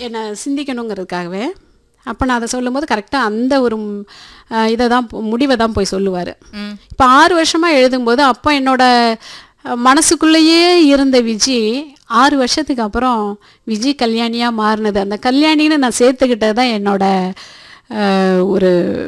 என்னை சிந்திக்கணுங்கிறதுக்காகவே அப்போ நான் அதை சொல்லும்போது கரெக்டாக அந்த ஒரு இதை தான் முடிவை தான் போய் சொல்லுவார் ம் இப்போ ஆறு வருஷமாக எழுதும்போது அப்போ என்னோட அஹ், மனசுக்குள்ளேயே இருந்த விஜி ஆறு வருஷத்துக்கு அப்புறம் விஜி கல்யாணியாக மாறினது அந்த கல்யாணின்னு நான் சேர்த்துக்கிட்டது தான் என்னோட அஹ், ஒரு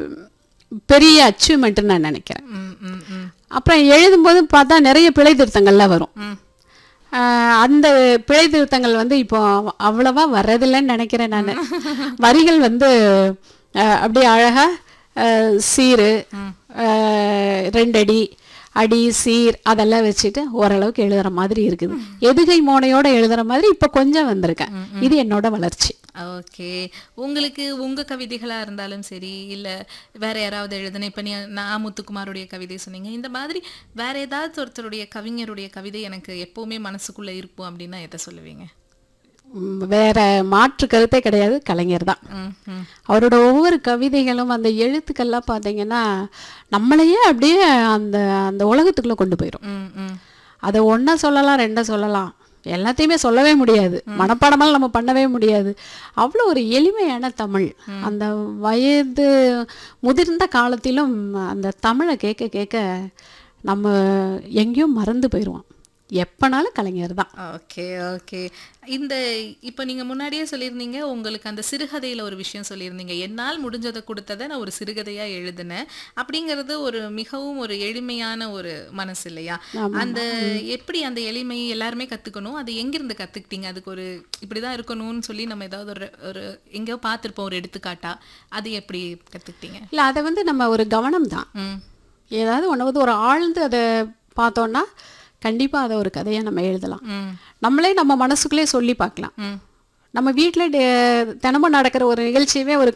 பெரிய அச்சீவ்மெண்ட்டுன்னு நான் நினைக்கிறேன் ம் ம் ம் அப்புறம் எழுதும்போது பார்த்தா நிறைய பிழை திருத்தங்கள்லாம் வரும் ம் ஆஹ் அந்த பிழை திருத்தங்கள் வந்து இப்போ அவ்வளவா வர்றதில்லைன்னு நினைக்கிறேன் நான் வரிகள் வந்து ஆஹ் அப்படியே அழகா ஆஹ் சீரு ஆஹ் ரெண்டடி அடி சீர் அதெல்லாம் வச்சுட்டு ஓரளவுக்கு எழுதுற மாதிரி இருக்குது எதுகை மோனையோட எழுதுற மாதிரி இப்போ கொஞ்சம் வந்திருக்கேன் இது என்னோட வளர்ச்சி ஓகே உங்களுக்கு உங்க கவிதைகளா இருந்தாலும் சரி இல்ல வேற யாராவது எழுதுன இப்ப நீ நான் முத்துக்குமாருடைய கவிதை சொன்னீங்க இந்த மாதிரி வேற ஏதாவது ஒருத்தருடைய கவிஞருடைய கவிதை எனக்கு எப்பவுமே மனசுக்குள்ள இருக்கும் அப்படின்னா எதை சொல்லுவீங்க உம் வேற மாற்று கருத்தே கிடையாது கலைஞர் தான் ம் ம் அவரோட ஒவ்வொரு கவிதைகளும் அந்த எழுத்துக்கள்லாம் பார்த்தீங்கன்னா நம்மளையே அப்படியே அந்த அந்த உலகத்துக்குள்ளே கொண்டு போயிடும் ம் ம் அதை ஒன்றா சொல்லலாம் ரெண்டா சொல்லலாம் எல்லாத்தையுமே சொல்லவே முடியாது மனப்பாடமெல்லாம் நம்ம பண்ணவே முடியாது அவ்வளோ ஒரு எளிமையான தமிழ் அந்த வயது முதிர்ந்த காலத்திலும் அந்த தமிழை கேட்க கேட்க நம்ம எங்கேயும் மறந்து போயிடுவோம் எப்பனாலும் கலைஞர் தான் ஓகே ஓகே இந்த இப்போ நீங்க முன்னாடியே சொல்லியிருந்தீங்க உங்களுக்கு அந்த சிறுகதையில ஒரு விஷயம் சொல்லியிருந்தீங்க என்னால் முடிஞ்சதை கொடுத்ததை நான் ஒரு சிறுகதையா எழுதினேன் அப்படிங்கிறது ஒரு மிகவும் ஒரு எளிமையான ஒரு மனசு இல்லையா அந்த எப்படி அந்த எளிமை எல்லாருமே கத்துக்கணும் அது எங்கிருந்து கத்துக்கிட்டீங்க அதுக்கு ஒரு இப்படிதான் இருக்கணும்னு சொல்லி நம்ம ஏதாவது ஒரு ஒரு எங்கேயோ பார்த்திருப்போம் ஒரு எடுத்துக்காட்டா அது எப்படி கத்துக்கிட்டீங்க இல்லை அதை வந்து நம்ம ஒரு கவனம் தான் ம் ஏதாவது ஒன்று வந்து ஒரு ஆழ்ந்து அதை பார்த்தோன்னா கண்டிப்பாக அதை ஒரு கதையை நம்ம எழுதலாம் ம் நம்மளே நம்ம மனசுக்குள்ளே சொல்லி பார்க்கலாம் ம் நம்ம வீட்டில் தினமும் நடக்கிற ஒரு நிகழ்ச்சியவே ஒரு